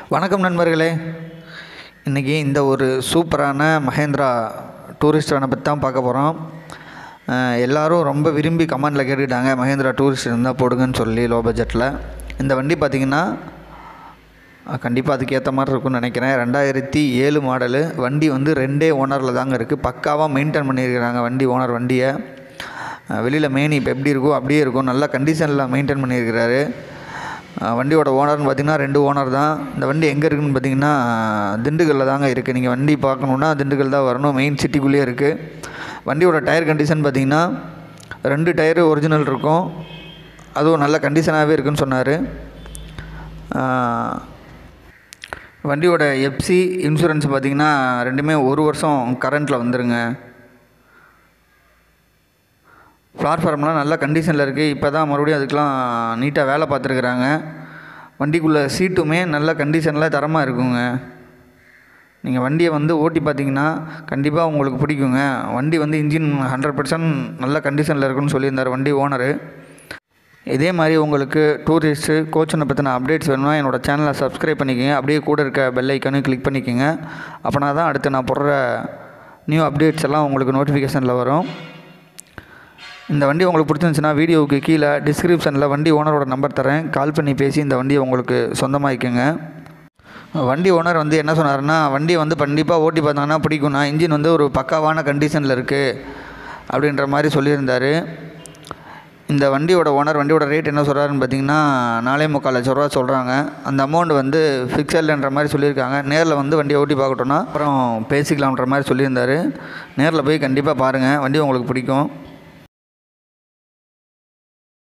வணக்கம் நண்பர்களே இன்றைக்கி இந்த ஒரு சூப்பரான மஹேந்திரா டூரிஸ்ட் வேனை பற்றி தான் பார்க்க போகிறோம் எல்லோரும் ரொம்ப விரும்பி கமெண்டில் கேட்டுக்கிட்டாங்க மஹேந்திரா டூரிஸ்ட் இருந்தால் போடுங்கன்னு சொல்லி லோ பட்ஜெட்டில் இந்த வண்டி பார்த்திங்கன்னா கண்டிப்பாக அதுக்கு ஏற்ற மாதிரி இருக்கும்னு நினைக்கிறேன் ரெண்டாயிரத்தி ஏழு மாடலு வண்டி வந்து ரெண்டே ஓனரில் தாங்க இருக்குது பக்காவாக மெயின்டைன் பண்ணியிருக்கிறாங்க வண்டி ஓனர் வண்டியை வெளியில் மேனி இப்போ எப்படி இருக்கோ அப்படியே இருக்கும் நல்ல கண்டிஷனில் மெயின்டைன் பண்ணியிருக்கிறாரு அஹ் வண்டியோட ஓனர்னு பார்த்தீங்கன்னா ரெண்டு ஓனர் தான் இந்த வண்டி எங்கே இருக்குதுன்னு பார்த்தீங்கன்னா திண்டுக்கல்லில் தாங்க இருக்குது நீங்கள் வண்டி பார்க்கணுன்னா திண்டுக்கல் தான் வரணும் மெயின் சிட்டிக்குள்ளேயே இருக்குது வண்டியோட டயர் கண்டிஷன் பார்த்தீங்கன்னா ரெண்டு டயரு ஒரிஜினல் இருக்கும் அதுவும் நல்ல கண்டிஷனாகவே இருக்குன்னு சொன்னார் வண்டியோட எஃப்சி இன்சூரன்ஸ் பார்த்தீங்கன்னா ரெண்டுமே ஒரு வருஷம் கரண்ட்டில் வந்துருங்க பிளாட்ஃபார்ம்லாம் நல்ல கண்டிஷனில் இருக்குது இப்போ தான் மறுபடியும் அதுக்கெலாம் நீட்டாக வேலை பார்த்துருக்குறாங்க வண்டிக்குள்ளே சீட்டுமே நல்ல கண்டிஷனில் தரமாக இருக்குங்க நீங்கள் வண்டியை வந்து ஓட்டி பார்த்தீங்கன்னா கண்டிப்பாக உங்களுக்கு பிடிக்குங்க வண்டி வந்து இன்ஜின் ஹண்ட்ரட் பர்சன்ட் நல்ல கண்டிஷனில் இருக்குன்னு சொல்லியிருந்தார் வண்டி ஓனரு இதே மாதிரி உங்களுக்கு டூரிஸ்ட்டு கோச்சனை பற்றின அப்டேட்ஸ் வேணும்னா என்னோடய சேனலை சப்ஸ்கிரைப் பண்ணிக்கோங்க அப்படியே கூட இருக்க பெல் ஐக்கானையும் கிளிக் பண்ணிக்கோங்க அப்போனா தான் அடுத்து நான் போடுற நியூ அப்டேட்ஸ் எல்லாம் உங்களுக்கு நோட்டிஃபிகேஷனில் வரும் இந்த வண்டி உங்களுக்கு பிடிச்சிருந்துச்சுன்னா வீடியோவுக்கு கீழே டிஸ்கிரிப்ஷனில் வண்டி ஓனரோட நம்பர் தரேன் கால் பண்ணி பேசி இந்த வண்டியை உங்களுக்கு சொந்தமாக்கிக்கோங்க வண்டி ஓனர் வந்து என்ன சொன்னாருன்னா வண்டியை வந்து கண்டிப்பாக ஓட்டி பார்த்தாங்கன்னா பிடிக்கும்னா இன்ஜின் வந்து ஒரு பக்காவான கண்டிஷனில் இருக்குது அப்படின்ற மாதிரி சொல்லியிருந்தார் இந்த வண்டியோட ஓனர் வண்டியோட ரேட் என்ன சொல்கிறாருன்னு பார்த்தீங்கன்னா நாலே முக்கால் லட்ச ரூபா சொல்கிறாங்க அந்த அமௌண்ட் வந்து ஃபிக்ஸட்ன்ற மாதிரி சொல்லியிருக்காங்க நேரில் வந்து வண்டியை ஓட்டி பார்க்கட்டோன்னா அப்புறம் பேசிக்கலாம்ன்ற மாதிரி சொல்லியிருந்தார் நேரில் போய் கண்டிப்பாக பாருங்கள் வண்டி உங்களுக்கு பிடிக்கும்